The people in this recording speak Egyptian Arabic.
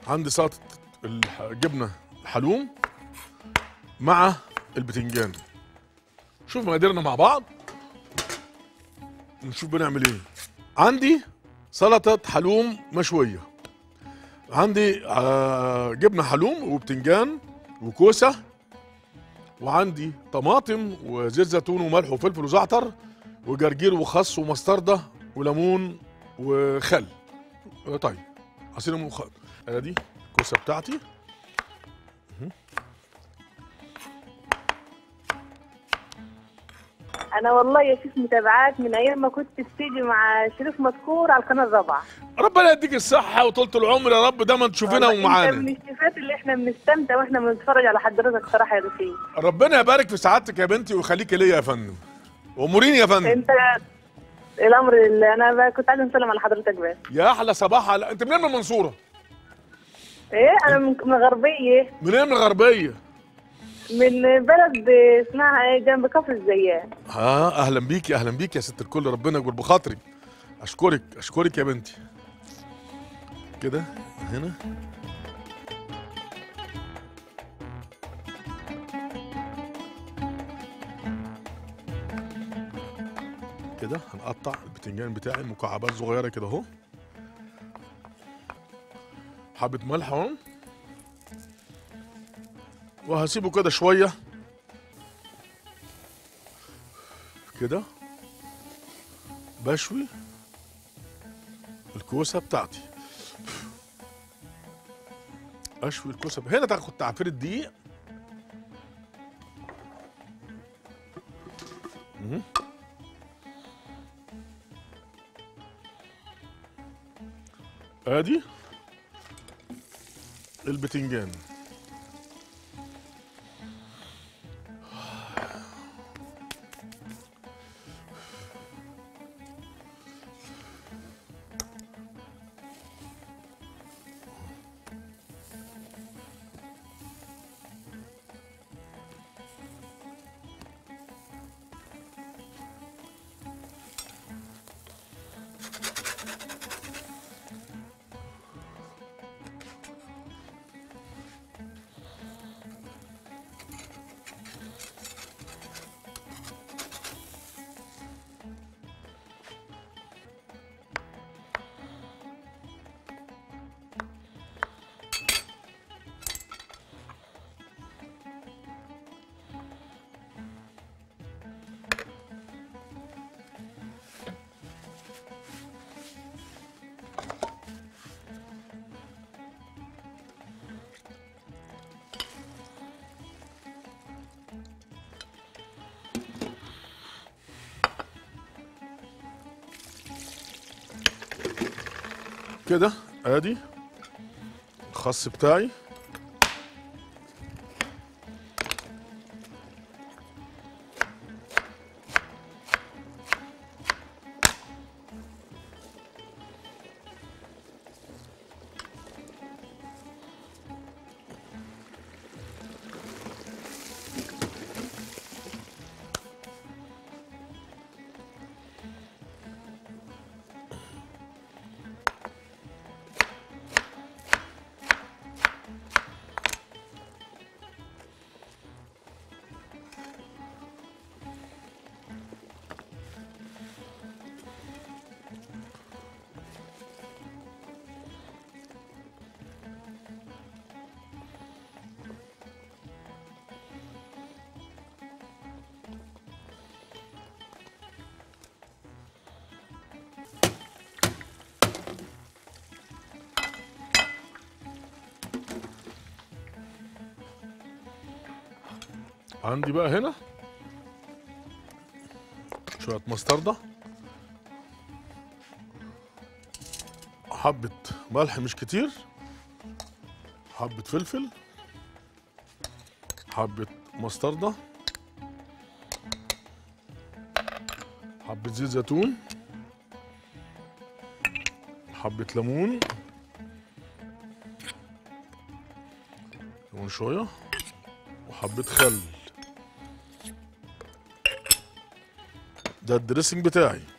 عندي سلطه الجبنه الحلوم مع البتنجان شوف مقاديرنا مع بعض نشوف بنعمل ايه عندي سلطه حلوم مشويه عندي آه جبنه حلوم وبتنجان وكوسه وعندي طماطم وزيت زيتون وملح وفلفل وزعتر وجرجير وخس ومستردة وليمون وخل آه، طيب عصير ليمون وخل ادي الكوسه بتاعتي انا والله يا شيخ متابعاك من ايام ما كنت بتيجي مع شريف مذكور على القناه الرابعه ربنا يديك الصحه وطولة العمر يا رب دايما تشوفنا والله انت ومعانا من الشيفات اللي احنا بنستمتع واحنا بنتفرج على حضرتك صراحه يا رفيق ربنا يبارك في سعادتك يا بنتي ويخليك ليا يا فندم واموريني يا فندم انت الامر اللي انا بقى كنت عايزه اسلم على حضرتك بس يا احلى صباح على انت منين من المنصوره ايه انا من من غربيه منين من الغربيه من بلد اسمها ايه جنب كفر الزيات ها اهلا بيكي اهلا بيكي يا ست الكل ربنا يجبر بخاطري اشكرك اشكرك يا بنتي كده هنا كده هنقطع البتنجان بتاعي مكعبات صغيره كده اهو حبه ملح اهو وهسيبه كده شويه كده بشوي الكوسه بتاعتي اشوي الكوسه هنا تاخد تعفير الدقيق مهم. ادي البتنجان كده ادي الخس بتاعي عندي بقى هنا شوية مستردة حبة ملح مش كتير حبة فلفل حبة مستردة حبة زيت زيتون حبة ليمون ليمون شوية وحبة خل ده الدريسنج بتاعي